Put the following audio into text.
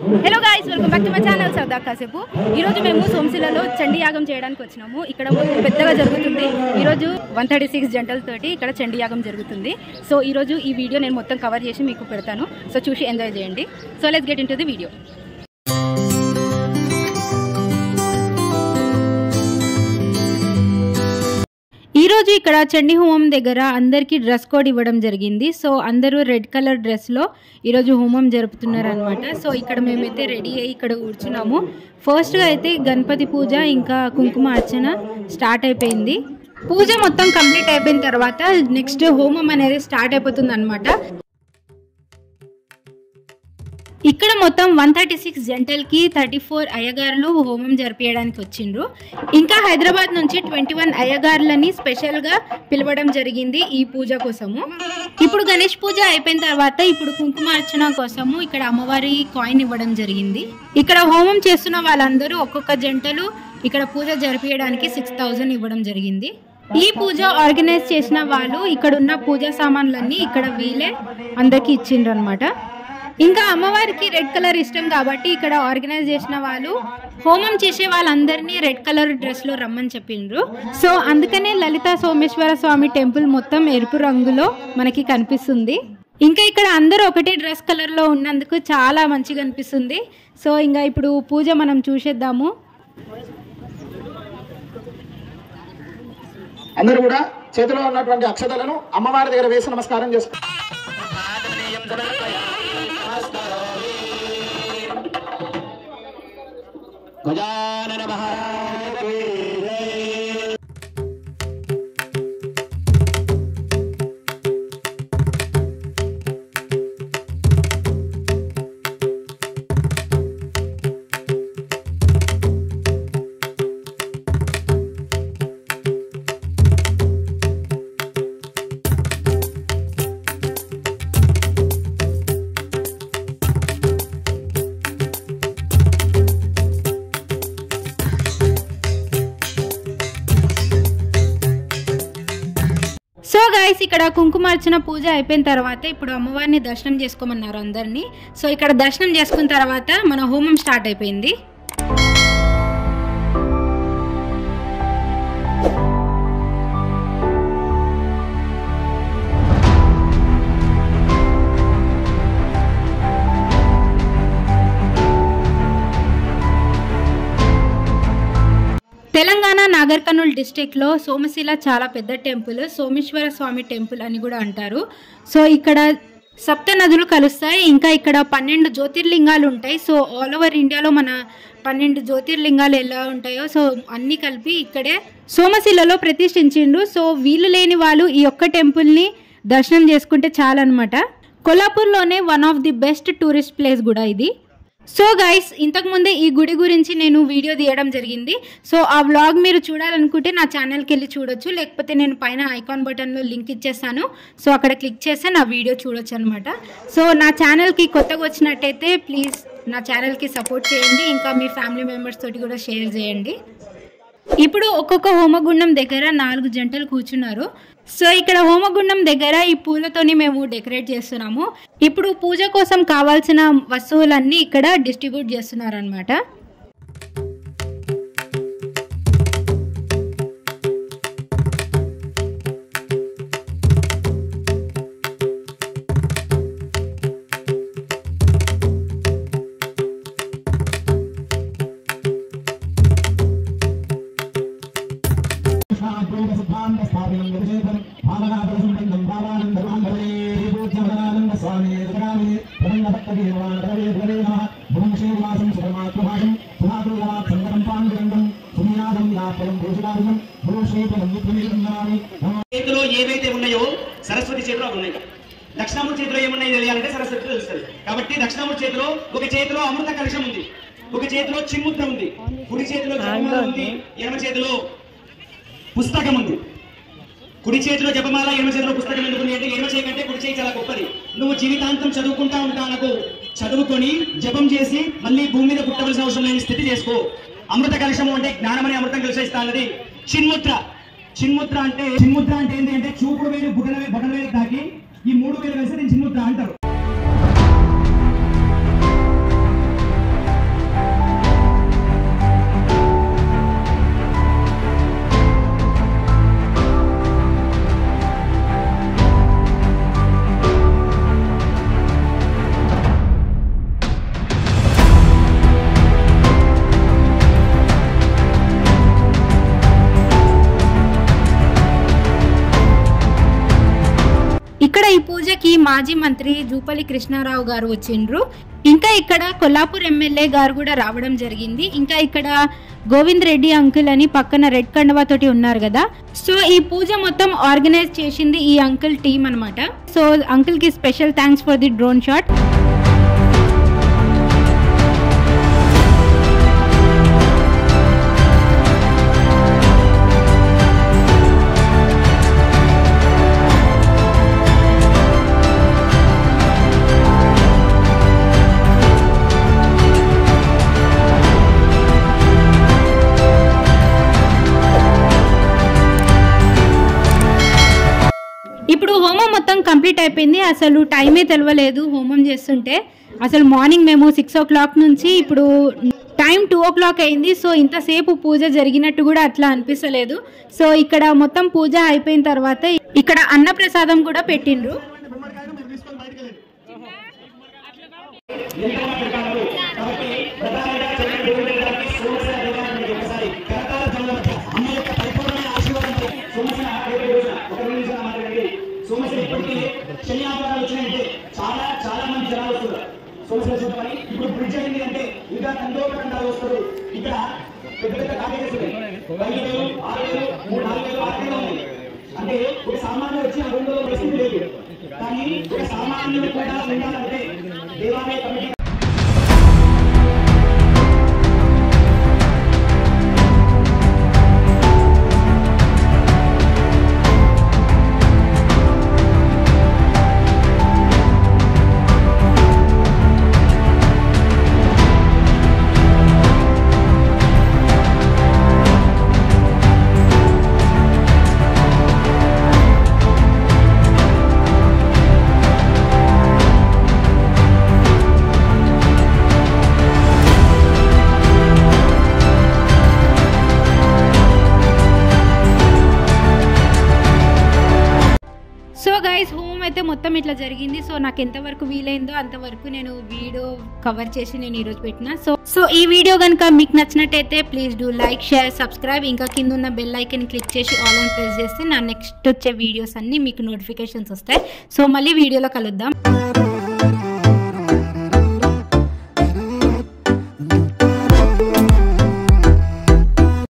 Hello guys welcome back to my channel సరదా కాసేపు ఈరోజు మేము సోమశిలలో చండీ యాగం చేయడానికి వచ్చినాము ఇక్కడ మొత్తం పెద్దగా జరుగుతుంది ఈరోజు వన్ థర్టీ సిక్స్ జంటలతోటి ఇక్కడ చండీ యాగం జరుగుతుంది సో ఈరోజు ఈ వీడియో నేను మొత్తం కవర్ చేసి మీకు పెడతాను సో చూసి ఎంజాయ్ చేయండి so let's get into the video ఈ రోజు ఇక్కడ చండీ హోమం దగ్గర అందరికీ డ్రెస్ కోడ్ ఇవ్వడం జరిగింది సో అందరూ రెడ్ కలర్ డ్రెస్లో ఈరోజు హోమం జరుపుతున్నారు అనమాట సో ఇక్కడ మేమైతే రెడీ అయ్యి ఇక్కడ కూర్చున్నాము ఫస్ట్గా అయితే గణపతి పూజ ఇంకా కుంకుమ అర్చన స్టార్ట్ అయిపోయింది పూజ మొత్తం కంప్లీట్ అయిపోయిన తర్వాత నెక్స్ట్ హోమం అనేది స్టార్ట్ అయిపోతుంది అనమాట ఇక్కడ మొత్తం వన్ థర్టీ సిక్స్ జంటలకి థర్టీ ఫోర్ అయ్యగారులు హోమం జరిపించడానికి వచ్చిండ్రు ఇంకా హైదరాబాద్ నుంచి ట్వంటీ వన్ అయ్యగారులని స్పెషల్గా పిలవడం జరిగింది ఈ పూజ కోసము ఇప్పుడు గణేష్ పూజ అయిపోయిన తర్వాత ఇప్పుడు కుంకుమార్చన కోసము ఇక్కడ అమ్మవారి కాయిన్ ఇవ్వడం జరిగింది ఇక్కడ హోమం చేస్తున్న వాళ్ళందరూ ఒక్కొక్క జంటలు ఇక్కడ పూజ జరిపించడానికి సిక్స్ థౌజండ్ ఇవ్వడం జరిగింది ఈ పూజ ఆర్గనైజ్ చేసిన వాళ్ళు ఇక్కడ ఉన్న పూజా సామాన్లన్నీ ఇక్కడ వీలే అందరికి ఇచ్చిండ్రు అనమాట ఇంకా అమ్మవారికి రెడ్ కలర్ ఇష్టం కాబట్టి ఇక్కడ ఆర్గనైజ్ చేసిన వాళ్ళు హోమం చేసే వాళ్ళందరినీ రెడ్ కలర్ డ్రెస్ లో రమ్మని చెప్పిండ్రు సో అందుకనే లలిత సోమేశ్వర స్వామి టెంపుల్ మొత్తం ఎరుపు రంగులో మనకి కనిపిస్తుంది ఇంకా ఇక్కడ అందరూ ఒకటే డ్రెస్ కలర్ లో ఉన్నందుకు చాలా మంచిగా అనిపిస్తుంది సో ఇంకా ఇప్పుడు పూజ మనం చూసేద్దాము అందరూ కూడా చేతిలో ఉన్నటువంటి అక్షతలను అమ్మవారి దగ్గర వేసి నమస్కారం చేసుకో గజానన మహారాజకి జై. సో గైస్ ఇక్కడ కుంకుమార్చన పూజ అయిపోయిన తర్వాత ఇప్పుడు అమ్మవారిని దర్శనం చేసుకోమన్నారు అందరినీ సో ఇక్కడ దర్శనం చేసుకున్న తర్వాత మన హోమం స్టార్ట్ అయిపోయింది తెలంగాణ నాగర్ కర్నూల్ డిస్టిక్లో సోమశిల చాలా పెద్ద టెంపుల్ సోమేశ్వర స్వామి టెంపుల్ అని కూడా అంటారు సో ఇక్కడ సప్త నదులు కలుస్తాయి ఇంకా ఇక్కడ పన్నెండు జ్యోతిర్లింగాలు ఉంటాయి సో ఆల్ ఓవర్ ఇండియాలో మన పన్నెండు జ్యోతిర్లింగాలు ఎలా ఉంటాయో సో అన్నీ కలిపి ఇక్కడే సోమశిలలో ప్రతిష్ఠించిండు సో వీలు లేని వాళ్ళు ఈ ఒక్క టెంపుల్ని దర్శనం చేసుకుంటే చాలన్నమాట కొల్లాపూర్లోనే one of the best tourist place కూడా ఇది సో గైస్ ఇంతకుముందే ఈ గుడి గురించి నేను వీడియో తీయడం జరిగింది సో ఆ వ్లాగ్ మీరు చూడాలనుకుంటే నా ఛానల్కి వెళ్ళి చూడొచ్చు లేకపోతే నేను పైన ఐకాన్ బటన్లో లింక్ ఇచ్చేస్తాను సో అక్కడ క్లిక్ చేస్తే నా వీడియో చూడొచ్చు అనమాట సో నా ఛానల్కి కొత్తగా వచ్చినట్టయితే ప్లీజ్ నా ఛానల్కి సపోర్ట్ చేయండి ఇంకా మీ ఫ్యామిలీ మెంబర్స్ తోటి కూడా షేర్ చేయండి ఇప్పుడు ఒక్కొక్క హోమగుండం దగ్గర నాలుగు జంటలు కూర్చున్నారు సో ఇక్కడ హోమగుండం దగ్గర ఈ పూలతోని మేము డెకరేట్ చేస్తున్నాము ఇప్పుడు పూజ కోసం కావాల్సిన వస్తువులన్నీ ఇక్కడ డిస్ట్రిబ్యూట్ చేస్తున్నారు అనమాట చేతిలో ఏవైతే ఉన్నాయో సరస్వతి చేతిలో అవి ఉన్నాయి దక్షిణామూర్తి చేతిలో ఏమున్నాయి తెలియాలంటే సరస్వతి తెలుస్తుంది కాబట్టి దక్షిణామూర్తి చేతిలో ఒక చేతిలో అమృత కలశం ఉంది ఒక చేతిలో చిన్ముద్ర ఉంది కుడి చేతిలో జపమాల ఉంది ఎడమ చేతిలో పుస్తకం ఉంది కుడి చేతిలో జపమాల ఎడమ చేతిలో పుస్తకం ఎందుకు ఉంది అంటే ఎడమ చేయి కంటే కుడి చేయి చాలా గొప్పది నువ్వు జీవితాంతం చదువుకుంటా ఉంటానకు చదువుకొని జపం చేసి మళ్ళీ భూమి మీద పుట్టవలసిన అవసరం లేని స్థితి చేసుకో అమృత కలశము అంటే జ్ఞానమని అమృతం కలిసేస్తా అన్నది చిన్ముద్ర చిన్ముద్ర అంటే చిన్ముద్ర అంటే ఏంటి అంటే చూపుడు వేలు బుగన బటన్ వేలు తాకి ఈ మూడు వేలు కలిసి నేను చిన్ముద్ర అంటారు ఈ పూజకి మాజీ మంత్రి జూపల్లి కృష్ణారావు గారు వచ్చిండ్రు ఇంకా ఇక్కడ కొల్లాపూర్ ఎమ్మెల్యే గారు కూడా రావడం జరిగింది ఇంకా ఇక్కడ గోవింద్ రెడ్డి అంకుల్ అని పక్కన రెడ్ కండవా తోటి ఉన్నారు కదా సో ఈ పూజ మొత్తం ఆర్గనైజ్ చేసింది ఈ అంకుల్ టీం అన్నమాట సో అంకుల్ కి special thanks for the drone shot ఇప్పుడు హోమం మొత్తం కంప్లీట్ అయిపోయింది అసలు టైమే తెలియలేదు హోమం చేస్తుంటే అసలు మార్నింగ్ మేము సిక్స్ ఓ క్లాక్ నుంచి ఇప్పుడు టైం టూ ఓ క్లాక్ అయింది సో ఇంతసేపు పూజ జరిగినట్టు కూడా అట్లా అనిపిస్తలేదు సో ఇక్కడ మొత్తం పూజ అయిపోయిన తర్వాత ఇక్కడ అన్నప్రసాదం కూడా పెట్టిండ్రు ఎంత మాట్లాడతారు కాబట్టి ప్రధానంగా చెప్పిన దేవుడి గారికి సోమశిల దేవాలయానికి ఒకసారి కరతాళ ధ్వనుల మధ్య అమ్మ యొక్క పరిపూర్ణమైన ఆశీర్వాదంతో సోమశిల రేపు రోజున ఒక నిమిషం మాట్లాడండి సోమశిల ఇప్పటికీ శని ఆపదాలు వచ్చినాయంటే చాలా చాలా మంది జనాలు వస్తున్నారు సోమశిల చూడమని ఇప్పుడు బ్రిడ్జ్ అయింది అంటే ఇంకా తండోపతండాలు వస్తారు ఇక్కడ పెద్ద పెద్ద కాకేజెస్ ఉన్నాయి ఐదు వేలు ఆరు వేలు మూడు నాలుగు వేలు ఆరు వేలు ఉన్నాయి అంటే ఒక సామాన్యుడు వచ్చి ఆ రెండు వందల పరిస్థితి లేదు కానీ ఒక సామాన్యుడు కూడా ఉండాలంటే దేవాలయ కమిటీ సో గైస్ హోమ్ అయితే మొత్తం ఇట్లా జరిగింది సో నాకు ఎంతవరకు వీలైందో అంతవరకు నేను వీడియో కవర్ చేసి నేను ఈరోజు పెట్టిన సో సో ఈ వీడియో కనుక మీకు నచ్చినట్టయితే please do like share subscribe ఇంకా కింద ఉన్న బెల్ ఐకన్ క్లిక్ చేసి ఆల్ అని ప్రెస్ చేస్తే నా నెక్స్ట్ వచ్చే వీడియోస్ అన్నీ మీకు నోటిఫికేషన్స్ వస్తాయి సో మళ్ళీ వీడియోలో కలుద్దాం